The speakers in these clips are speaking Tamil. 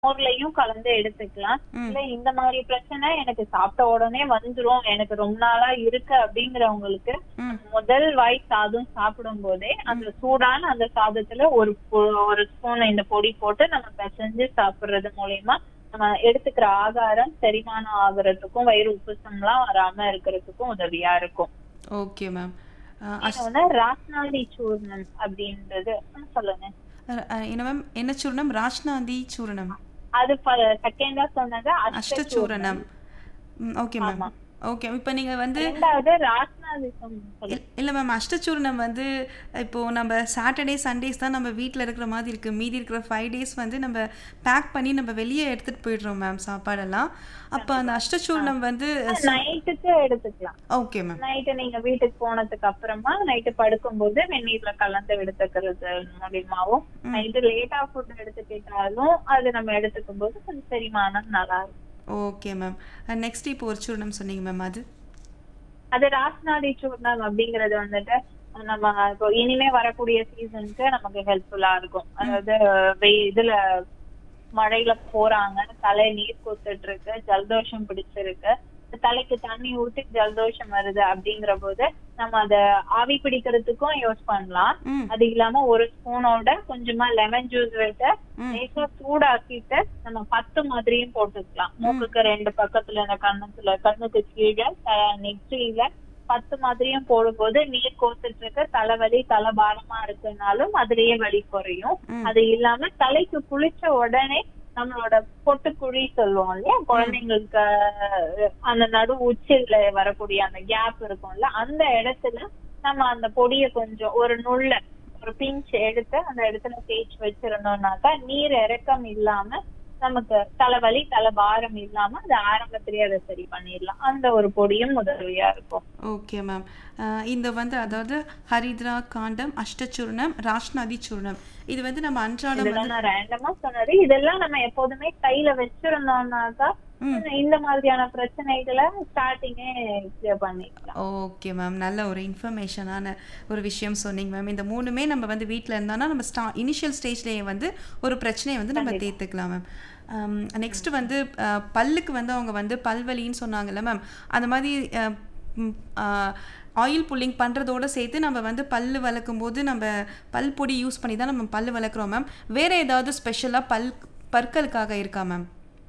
மோர்லயும் கலந்து எடுத்துக்கலாம் ம். இல்ல இந்த மாதிரி பிரச்சனை எனக்கு சாப்பிட்ட உடனே வந்துரும் எனக்கு ரொம்ப நாளா இருக்கு அப்படிங்கிறவங்களுக்கு ம் முதல் வாய் சாதம் சாப்பிடும் போதே அந்த சூடான அந்த சாதத்துல ஒரு பொ- ஒரு ஸ்பூன் இந்த பொடி போட்டு நம்ம பிசைஞ்சு சாப்பிடுறது மூலியமா நம்ம எடுத்துக்கிற ஆகாரம் செரிமானம் ஆகுறதுக்கும் வயிறு உப்புசம்லாம் வராம இருக்கிறதுக்கும் உதவியா இருக்கும் ஓகே மேம் இன்னொன்னு ராஸ்னாதி சூர்ணம் அப்படின்றது ஆ, சொல்லுங்க என்ன மேம் என்ன சூர்ணம் ராஷ்னாந்தி சூர்ணம் அது செகண்டா சொன்னது அஷ்டச்சூரணம் ஓகே மேம் ஆமா. ஓகே இப்போ நீங்கள் வந்து ரெண்டாவது ராஸ்னாதி சொல்லுங்க இல்- இல்ல மேம் அஷ்டச்சூர்ணம் வந்து இப்போ நம்ம சாட்டர்டே சண்டேஸ் தான் நம்ம வீட்டில் இருக்கிற மாதிரி இருக்கு மீதி இருக்கிற ஃபைவ் டேஸ் வந்து நம்ம பேக் பண்ணி நம்ம வெளியே எடுத்துட்டு போயிடுறோம் மேம் சாப்பாடெல்லாம் அப்போ அந்த அஷ்டச்சூர்ணம் வந்து நைட்டுக்கு எடுத்துக்கலாம் ஓகே மேம் நைட்டு நீங்க வீட்டுக்கு போனதுக்கு அப்புறமா நைட்டு படுக்கும்போது வெந்நீர்ல கலந்து எடுத்துக்கிறது மூலியமாவும் நைட்டு லேட்டா ஃபுட் எடுத்துக்கிட்டாலும் அது நம்ம எடுத்துக்கும் போது கொஞ்சம் செரிமானம் நல்லா இருக்கும் ஓகே மேம் நெக்ஸ்ட் இப்போ ஒரு சூர்ணம் சொன்னீங்க மேம் அது அது ராஸ்நாதி சூர்ணம் அப்படிங்கறது வந்துட்டு நம்ம இப்போ இனிமே வரக்கூடிய சீசனுக்கு நமக்கு ஹெல்ப்ஃபுல்லா இருக்கும் அதாவது வெய்- இதுல மழையில போறாங்க தலை நீர் கொத்துட்டு இருக்கு ஜலதோஷம் பிடிச்சிருக்கு தலைக்கு தண்ணி ஊத்தி ஜலதோஷம் வருது அப்படிங்கிற போது நம்ம அத ஆவி பிடிக்கிறதுக்கும் யூஸ் பண்ணலாம் ம் அது இல்லாம ஒரு ஸ்பூனோட கொஞ்சமா லெமன் ஜூஸ் விட்டு ம். லேசா சூடாக்கிட்டு நம்ம பத்து மாதிரியும் போட்டுக்கலாம் மூக்குக்கு ரெண்டு பக்கத்துல இந்த கண்ணுக்குள்ள கண்ணுக்கு கீழே த- நெற்றியில பத்து மாதிரியும் போடும்போது நீர் கோத்துட்டு இருக்க தலைவலி தலை பாரமா இருக்குனாலும் அதுலயே வலி குறையும் ம். அது இல்லாம தலைக்கு குளிச்ச உடனே நம்மளோட பொட்டுக்குழி சொல்லுவோம் இல்லையா குழந்தைங்களுக்கு அஹ், அந்த நடு உச்சியில வரக்கூடிய அந்த கேப் இருக்கும்ல அந்த இடத்துல நம்ம அந்த பொடிய கொஞ்சம் ஒரு நுள்ள ஒரு பிஞ்ச் எடுத்து அந்த இடத்துல தேய்ச்சி வச்சிருந்தோம்னாக்கா நீர் இறக்கம் இல்லாம நமக்கு தலைவலி தலை பாரம் இல்லாம அது ஆரம்பத்திலேயே அதை சரி பண்ணிடலாம் அந்த ஒரு பொடியும் உதவியா இருக்கும் ஓகே மேம் இந்த வந்து அதாவது ஹரித்ரா காண்டம் அஷ்டச்சூர்ணம் ராஷ்னாதி சூர்ணம் இது வந்து நம்ம அன்றாடம் வந்து இதெல்லாம் நான் ரேண்டமா சொன்னது இதெல்லாம் நம்ம எப்போதுமே கையில வச்சிருந்தோம்னாக்கா இந்த மாதிரியான பிரச்சனைகளை ஸ்டார்டிங்கே கிளியர் பண்ணிக்கலாம் ஓகே மேம் நல்ல ஒரு இன்ஃபர்மேஷனான ஒரு விஷயம் சொன்னீங்க மேம் இந்த மூணுமே நம்ம வந்து வீட்டில் இருந்தோம்னா நம்ம ஸ்டா இனிஷியல் ஸ்டேஜ்லேயே வந்து ஒரு பிரச்சனையை வந்து நம்ம தீர்த்துக்கலாம் மேம் நெக்ஸ்ட் வந்து அஹ், பல்லுக்கு வந்து அவங்க வந்து பல்வலின்னு சொன்னாங்கல்ல மேம் அந்த மாதிரி ஆயில் புல்லிங் பண்ணுறதோட சேர்த்து நம்ம வந்து பல்லு வளர்க்கும் போது நம்ம பல் பொடி யூஸ் பண்ணி தான் நம்ம பல்லு வளர்க்குறோம் மேம் வேற ஏதாவது ஸ்பெஷலாக பல் பற்களுக்காக இருக்கா மேம்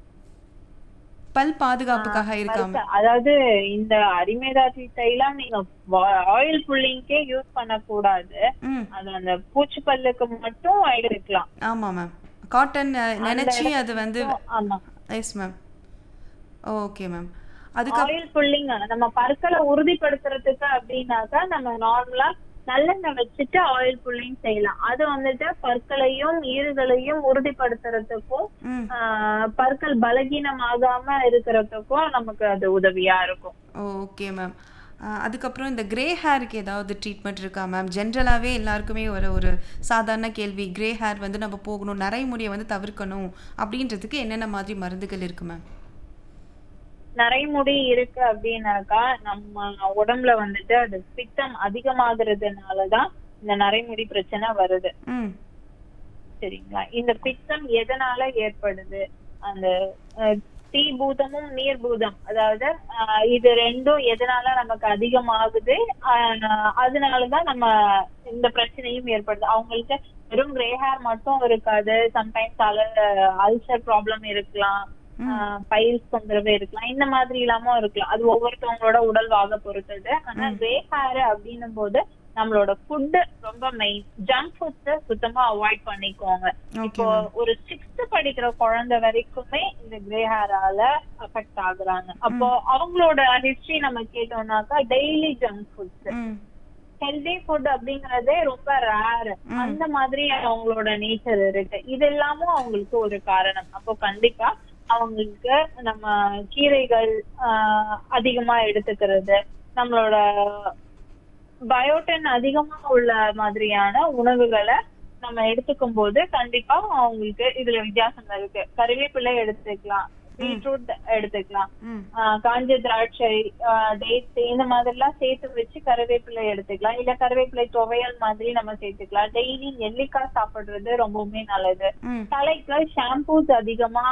பல் பாதுகாப்புக்காக இருக்கா மேம் பல்ச- அதாவது இந்த அரிமேதாசி தைலம் நீங்க ஆயில் புல்லிங்கே யூஸ் பண்ணக்கூடாது ம் அது அந்த பூச்சி பல்லுக்கு மட்டும் எடுக்கலாம் ஆமாம் மேம் காட்டன் நினைச்சி அது வந்து ஆமா எஸ் மேம் ஓகே மேம் அதுக்கு ஆயில் புல்லிங் நம்ம பற்களை உறுதிப்படுத்துறதுக்கு அப்படின்னாக்கா நம்ம நார்மலா நல்லெண்ணெய் வச்சுட்டு ஆயில் புல்லிங் செய்யலாம் அது வந்துட்டு பற்களையும் ஈறுகளையும் உறுதிப்படுத்துறதுக்கும் ம் ஆஹ், பற்கள் பலகீனமாகாம இருக்கிறதுக்கும் நமக்கு அது உதவியா இருக்கும் ஓகே மேம் அதுக்கப்புறம் இந்த கிரே ஹேருக்கு ஏதாவது ட்ரீட்மெண்ட் இருக்கா மேம் ஜென்ரலாகவே எல்லாருக்குமே ஒரு ஒரு சாதாரண கேள்வி கிரே ஹேர் வந்து நம்ம போகணும் நரைமுடியை வந்து தவிர்க்கணும் அப்படின்றதுக்கு என்னென்ன மாதிரி மருந்துகள் இருக்கு மேம் நரைமுடி இருக்கு அப்படின்னாக்கா நம்ம உடம்புல வந்துட்டு அது பித்தம் அதிகமாகிறதுனாலதான் இந்த நரைமுடி பிரச்சனை வருது ம் சரிங்களா இந்த பித்தம் எதனால ஏற்படுது அந்த அஹ், தீ பூதமும் நீர் பூதம் அதாவது அஹ், இது ரெண்டும் எதனால நமக்கு அதிகமாகுது அஹ், அதனாலதான் நம்ம இந்த பிரச்சனையும் ஏற்படுது அவங்களுக்கு வெறும் கிரே ஹேர் மட்டும் இருக்காது சம்டைம்ஸ் அல அல்சர் ப்ராப்ளம் இருக்கலாம் பைல்ஸ் தொந்தரவு இருக்கலாம் இந்த மாதிரி இல்லாம இருக்கலாம் அது ஒவ்வொருத்தவங்களோட உடல் வாக பொறுத்தது ஆனா கிரே ஹேர் அப்படின்னும் போது நம்மளோட ஃபுட் ரொம்ப மெயின் ஜங்க் ஃபுட்ஸ் சுத்தமா அவாய்ட் பண்ணிக்கோங்க ஓகே இப்போ ஒரு சிக்ஸ்த் படிக்கிற குழந்தை வரைக்குமே இந்த கிரே ஹேரால அஃபெக்ட் ஆகுறாங்க அப்போ அவங்களோட ஹிஸ்டரி நம்ம கேட்டோம்னாக்கா daily junk foods hmm healthy food அப்படிங்கறதே ரொம்ப ரேர் அந்த மாதிரி அவங்களோட நேச்சர் இருக்கு இது எல்லாமும் அவங்களுக்கு ஒரு காரணம் அப்போ கண்டிப்பா அவங்களுக்கு நம்ம கீரைகள் ஆஹ், அதிகமா எடுத்துக்கிறது நம்மளோட பயோட்டின் அதிகமா உள்ள மாதிரியான உணவுகளை நம்ம எடுத்துக்கும் போது கண்டிப்பா அவங்களுக்கு இதுல வித்தியாசம் இருக்கு கருவேப்பிலை எடுத்துக்கலாம் பீட்ரூட் எடுத்துக்கலாம் ம் ஆஹ் காஞ்ச திராட்சை டேட்ஸ் இந்த மாதிரிலாம் சேர்த்து வச்சு கருவேப்பிலை எடுத்துக்கலாம் இல்ல கருவேப்பிலை துவையல் மாதிரி நம்ம சேர்த்துக்கலாம் டெய்லி நெல்லிக்காய் சாப்பிடுறது ரொம்பவுமே நல்லது ம் தலைக்கு ஷாம்பூஸ் அதிகமா